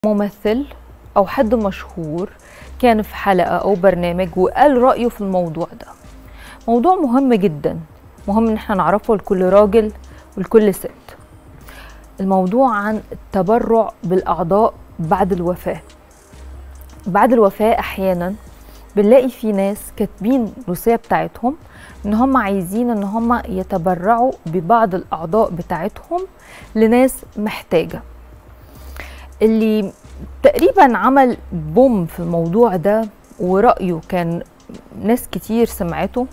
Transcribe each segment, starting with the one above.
ممثل او حد مشهور كان في حلقه او برنامج وقال رايه في الموضوع ده موضوع مهم جدا مهم ان احنا نعرفه لكل راجل ولكل ست الموضوع عن التبرع بالاعضاء بعد الوفاه بعد الوفاه احيانا بنلاقي في ناس كاتبين الوصيه بتاعتهم ان هم عايزين ان هم يتبرعوا ببعض الاعضاء بتاعتهم لناس محتاجه اللي تقريبا عمل بوم في الموضوع ده ورأيه كان ناس كتير سمعته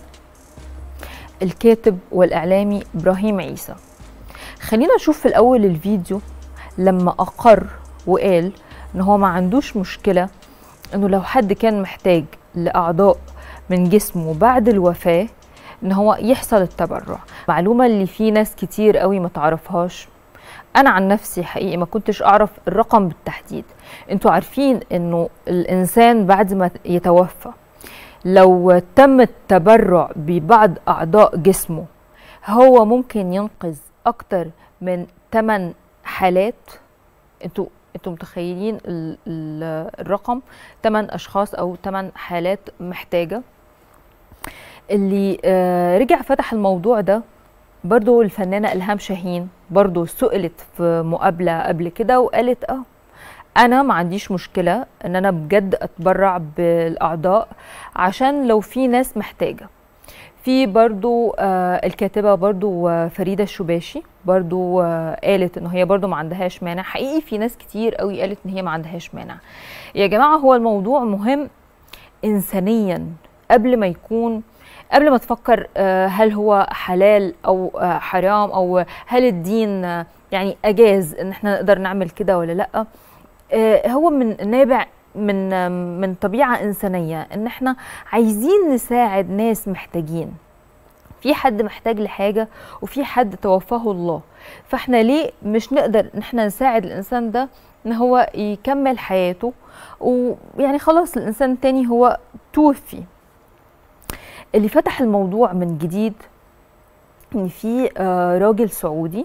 الكاتب والإعلامي إبراهيم عيسى خلينا نشوف في الأول الفيديو لما أقر وقال إن هو ما عندوش مشكلة إنه لو حد كان محتاج لأعضاء من جسمه بعد الوفاة إن هو يحصل التبرع معلومة اللي في ناس كتير قوي ما تعرفهاش انا عن نفسي حقيقي ما كنتش اعرف الرقم بالتحديد انتوا عارفين انه الانسان بعد ما يتوفى لو تم التبرع ببعض اعضاء جسمه هو ممكن ينقذ اكتر من 8 حالات انتوا انتوا متخيلين ال ال الرقم 8 اشخاص او 8 حالات محتاجه اللي آه رجع فتح الموضوع ده برضو الفنانة إلهام شاهين برضو سئلت في مقابلة قبل كده وقالت اه أنا ما عنديش مشكلة إن أنا بجد أتبرع بالأعضاء عشان لو في ناس محتاجة في برضو آه الكاتبة برضو آه فريدة الشباشي برضو آه قالت إن هي برضو ما عندهاش مانع حقيقي في ناس كتير قوي قالت إن هي ما عندهاش مانع يا جماعة هو الموضوع مهم إنسانيا قبل ما يكون قبل ما تفكر هل هو حلال او حرام او هل الدين يعني اجاز ان احنا نقدر نعمل كده ولا لا هو من نابع من من طبيعه انسانيه ان احنا عايزين نساعد ناس محتاجين في حد محتاج لحاجه وفي حد توفاه الله فاحنا ليه مش نقدر ان احنا نساعد الانسان ده ان هو يكمل حياته ويعني خلاص الانسان التاني هو توفي اللي فتح الموضوع من جديد ان في راجل سعودي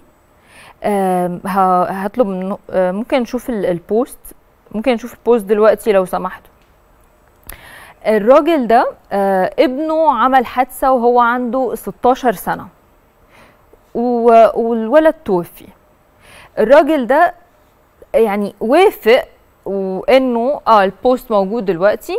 هطلب منه ممكن نشوف البوست ممكن نشوف البوست دلوقتي لو سمحتوا الراجل ده ابنه عمل حادثة وهو عنده 16 سنة والولد توفي الراجل ده يعني وافق وانه اه البوست موجود دلوقتي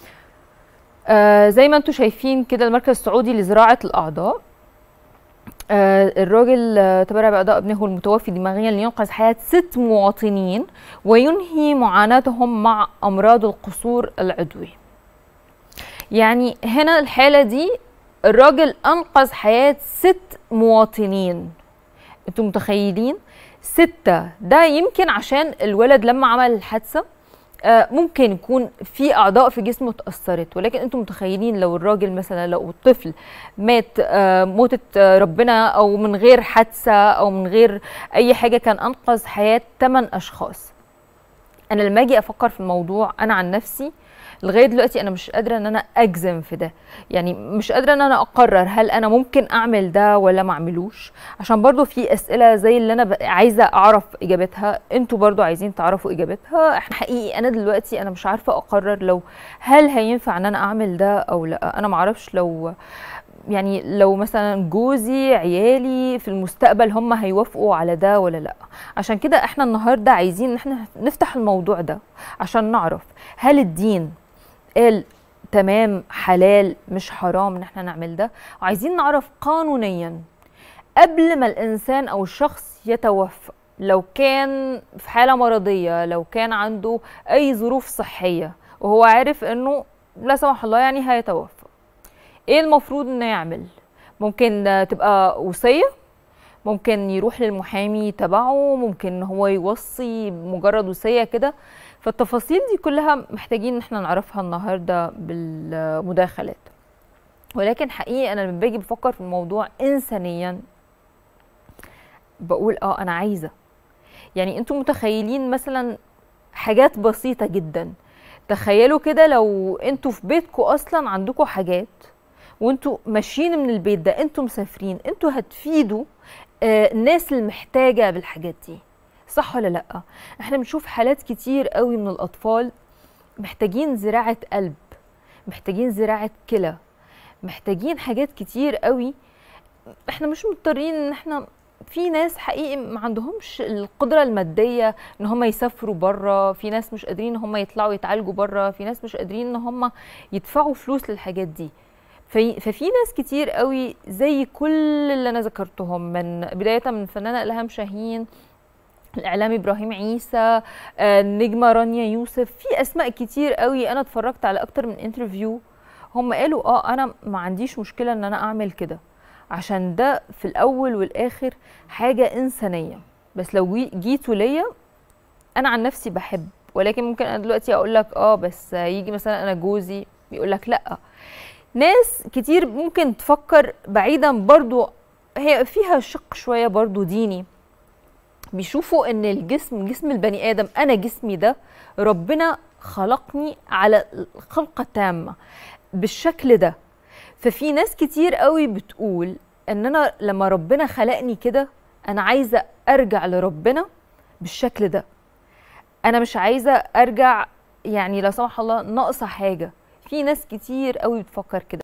آه زي ما انتم شايفين كده المركز السعودي لزراعه الاعضاء آه الراجل آه تبرع باعضاء ابنه المتوفي دماغيا لينقذ حياه ست مواطنين وينهي معاناتهم مع امراض القصور العضوي يعني هنا الحاله دي الراجل انقذ حياه ست مواطنين انتم متخيلين ستة ده يمكن عشان الولد لما عمل الحادثه ممكن يكون في اعضاء في جسمه اتاثرت ولكن انتم متخيلين لو الراجل مثلا لو الطفل مات موتة ربنا او من غير حادثه او من غير اي حاجه كان انقذ حياه 8 اشخاص انا لما اجي افكر في الموضوع انا عن نفسي لغايه دلوقتي انا مش قادره ان انا اجزم في ده يعني مش قادره ان انا اقرر هل انا ممكن اعمل ده ولا ما اعملوش عشان برضو في اسئله زي اللي انا عايزه اعرف اجابتها انتوا برضو عايزين تعرفوا اجابتها احنا حقيقي انا دلوقتي انا مش عارفه اقرر لو هل هينفع ان انا اعمل ده او لا انا معرفش لو يعني لو مثلا جوزي عيالي في المستقبل هم هيوافقوا على ده ولا لا عشان كده احنا النهارده عايزين ان احنا نفتح الموضوع ده عشان نعرف هل الدين قال تمام حلال مش حرام ان احنا نعمل ده وعايزين نعرف قانونيا قبل ما الانسان او الشخص يتوفى لو كان في حاله مرضيه لو كان عنده اي ظروف صحيه وهو عارف انه لا سمح الله يعني هيتوفى ايه المفروض انه يعمل ممكن تبقى وصيه ممكن يروح للمحامي تبعه ممكن هو يوصي مجرد وصيه كده فالتفاصيل دي كلها محتاجين ان احنا نعرفها النهارده بالمداخلات ولكن حقيقي انا لما باجي بفكر في الموضوع انسانيا بقول اه انا عايزه يعني انتم متخيلين مثلا حاجات بسيطه جدا تخيلوا كده لو انتوا في بيتكم اصلا عندكم حاجات وانتوا ماشيين من البيت ده انتوا مسافرين انتوا هتفيدوا آه الناس المحتاجه بالحاجات دي صح ولا لا احنا بنشوف حالات كتير قوي من الاطفال محتاجين زراعه قلب محتاجين زراعه كلى محتاجين حاجات كتير قوي احنا مش مضطرين ان احنا في ناس حقيقي ما عندهمش القدره الماديه ان هم يسافروا بره في ناس مش قادرين ان هم يطلعوا يتعالجوا بره في ناس مش قادرين ان هم يدفعوا فلوس للحاجات دي في ففي ناس كتير قوي زي كل اللي انا ذكرتهم من بدايه من الفنانه الهام شاهين الاعلامي ابراهيم عيسى آه، النجمه رانيا يوسف في اسماء كتير قوي انا اتفرجت على اكتر من انترفيو هم قالوا اه انا ما عنديش مشكله ان انا اعمل كده عشان ده في الاول والاخر حاجه انسانيه بس لو جي- جيتوا ليا انا عن نفسي بحب ولكن ممكن انا دلوقتي اقول لك اه بس يجي مثلا انا جوزي بيقول لك لا ناس كتير ممكن تفكر بعيدا برضو هي فيها شق شويه برضو ديني بيشوفوا ان الجسم جسم البني ادم انا جسمي ده ربنا خلقني على الخلقه تامه بالشكل ده ففي ناس كتير قوي بتقول ان انا لما ربنا خلقني كده انا عايزه ارجع لربنا بالشكل ده انا مش عايزه ارجع يعني لا سمح الله ناقصه حاجه في ناس كتير قوي بتفكر كده